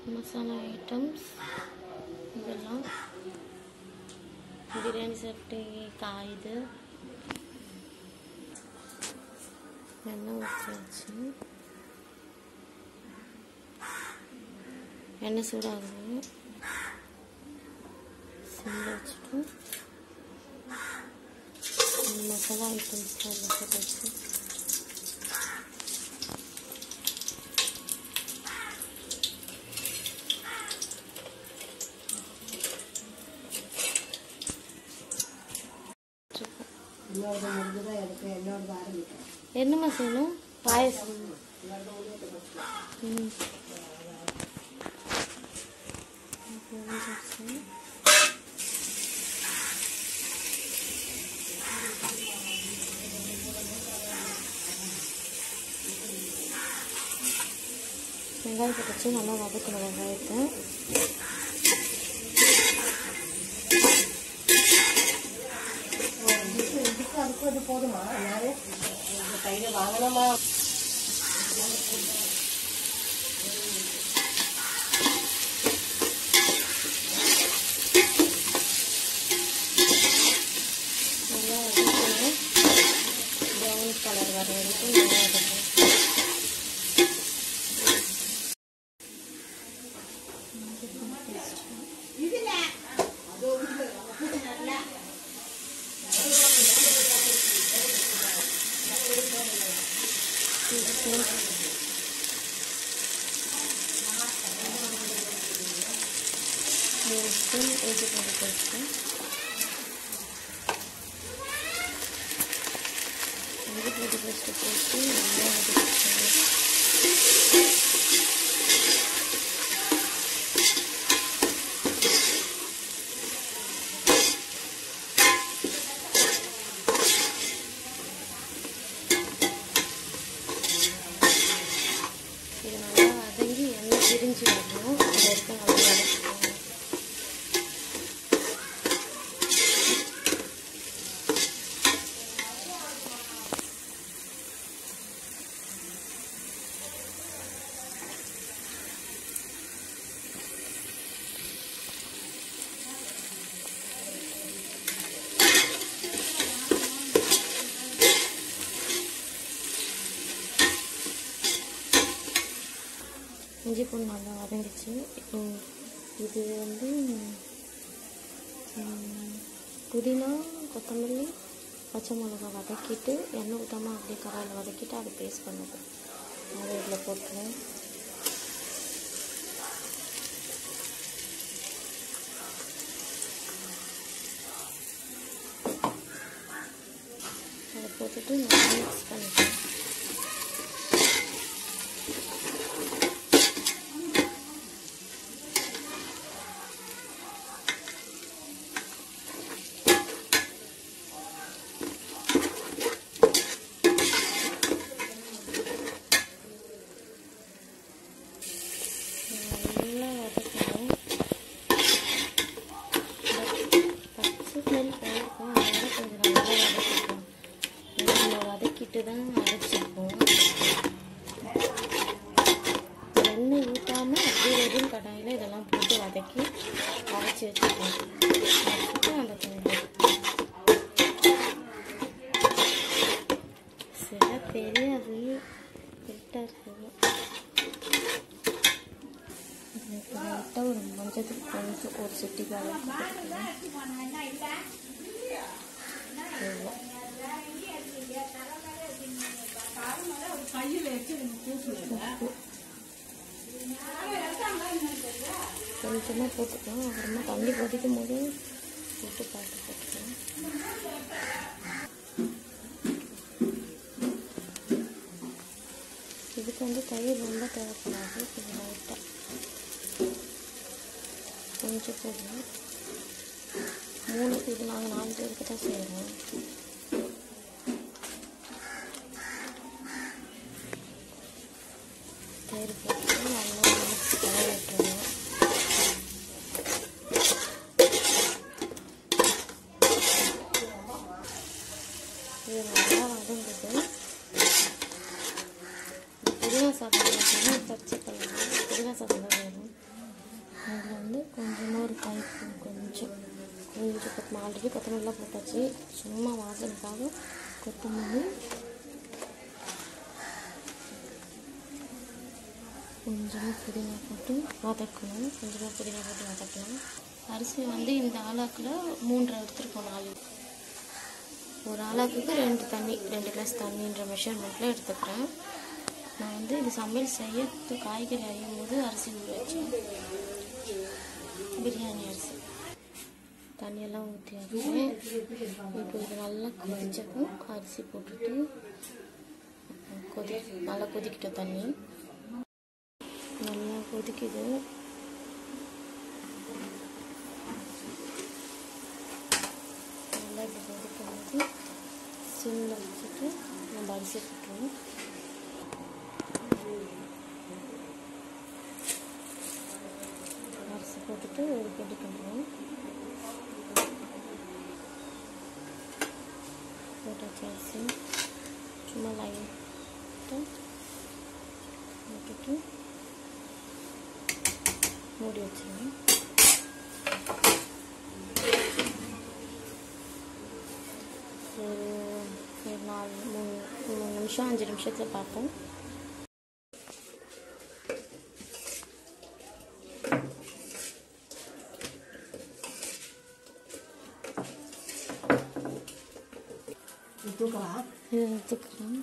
Masala items இதெல்லாம் பிரியாணி சட்டி காயுது எண்ணெய் ஊற்றியாச்சு எண்ணெய் சூடாகுது சிம்மில் வச்சுட்டு இந்த மசாலா ஐட்டம்ஸ் அதில் போட்டு வச்சு என்னோட முடிஞ்சதை எனக்கு என்னோட ஆரம்பிக்கிறேன் என்னம்மா செய்யணும் பாயசம் ம் புரிஞ்சிருச்சு. வெங்காயத்தை வச்சு நல்லா வதக்கணும் வெங்காயத்தை இதுக்கு இதுக்கு அதுக்கும் இது போதுமா நான் இந்த கையில் வாங்கணுமா நல்லா வதக்கணும் ப்ரௌன் கலர் வர வரைக்கும் நல்லா வதக்கணும் மூணு ஸ்பூன் இஞ்சி பூண்டு பேஸ்ட்டு இஞ்சி பூண்டு பேஸ்ட்டு போட்டு நல்லா வதக்கிக்கணும் இது நல்லா வதங்கி எண்ணெய் பிரிஞ்சு வரணும் அது வரைக்கும் நல்லா வதக்கிக்கணும் இஞ்சி பூண்டு நல்லா வதங்கிச்சு இப்போ இது வந்து ம், புதினா கொத்தமல்லி பச்சை மிளகா வதக்கிட்டு எண்ணெய் ஊற்றாமல் அப்படியே கடாயில் வதக்கிட்டு அதை பேஸ்ட் பண்ணுது அதை இதில் போட்டுருவேன் அதை போட்டுட்டு நல்லா மிக்ஸ் பண்ணிக்கலாம் நல்லா வதக்கணும் பச்சை ஸ்மெல் போயிருக்கும் அதனால கொஞ்சம் நல்லா வதக்கிக்கலாம் ஏன்னா நம்ம வதக்கிட்டு தான் அரைச்சிருப்போம் எண்ணெய் ஊற்றாமல் அப்படியே வெறும் கடாயில் இதெல்லாம் போட்டு வதக்கி அரைச்சி வச்சுப்போம் வச்சுட்டு அந்த கொஞ்சம் சில தெரியாது கரெக்டாக இருக்குது லைட்டாக ஒரு மஞ்சத்துக்கு கொஞ்சம் ஒரு சிட்டி காலம் கொஞ்சமாக போட்டுக்கலாம் அப்புறமா தண்ணி கொதிக்கும் போது போட்டு பார்த்து போட்டுக்கலாம் இதுக்கு வந்து தயிர் ரொம்ப தேவைப்படாது கொஞ்சம் லைட்டாக கொஞ்சம் போதும் மூணு இது நாங்கள் நாலு பேருக்கு தான் செய்கிறோம் தயிர் போட்டு நல்லா மிக்ஸ் பண்ணி விட்டுருவோம் இது நல்லா வதங்குது புதினா சாதம் அப்படின்னா பச்சை கலர் புதினா சாதம் தான் வேணும் அதில் வந்து கொஞ்சமாக ஒரு கை கொஞ்சம் கொஞ்சம் கொத்தமல்லி ஆல்ரெடி கொத்தமல்லிலாம் போட்டாச்சு சும்மா வாசனைக்காக கொத்தமல்லி கொஞ்சமாக புதினா போட்டு வதக்கணும் கொஞ்சமாக புதினா போட்டு வதக்கணும் அரிசி வந்து இந்த ஆளாக்கில் மூன்றரை எடுத்துருக்கோம் நாலு ஒரு ஆளாக்குக்கு ரெண்டு தண்ணி ரெண்டு கிளாஸ் தண்ணின்ற மெஷர்மெண்ட்டில் எடுத்துக்கிறேன் நான் வந்து இது சமையல் செய்யறது காய்கறி அரியும் போது அரிசி ஊற வச்சேன் பிரியாணி அரிசி தண்ணியெல்லாம் ஊற்றியாச்சு இப்போ இது நல்லா கொதிச்சதும் அரிசி போட்டுட்டு அப்புறம் கொதி நல்லா கொதிக்கிட்ட தண்ணி நல்லா கொதிக்குது நல்லா இப்படி கொதிக்கும் போது சிம்மில் வச்சுட்டு நம்ம அரிசி போட்டுருவோம் அரிசி போட்டுட்டு ஒரு கொதி பண்ணுறோம் போட்டாச்சு அரிசி சும்மா லைட்டாக போட்டுட்டு மூடி வச்சிருவேன் ஒரு ஒரு நாலு மூணு மூணு நிமிஷம் அஞ்சு நிமிஷத்தில் பார்ப்போம் இது தூக்கவா இதை எடுத்துக்கிறேன்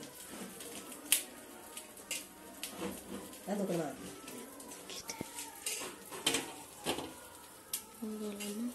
அது தூக்கணுமா அது இல்லாமல்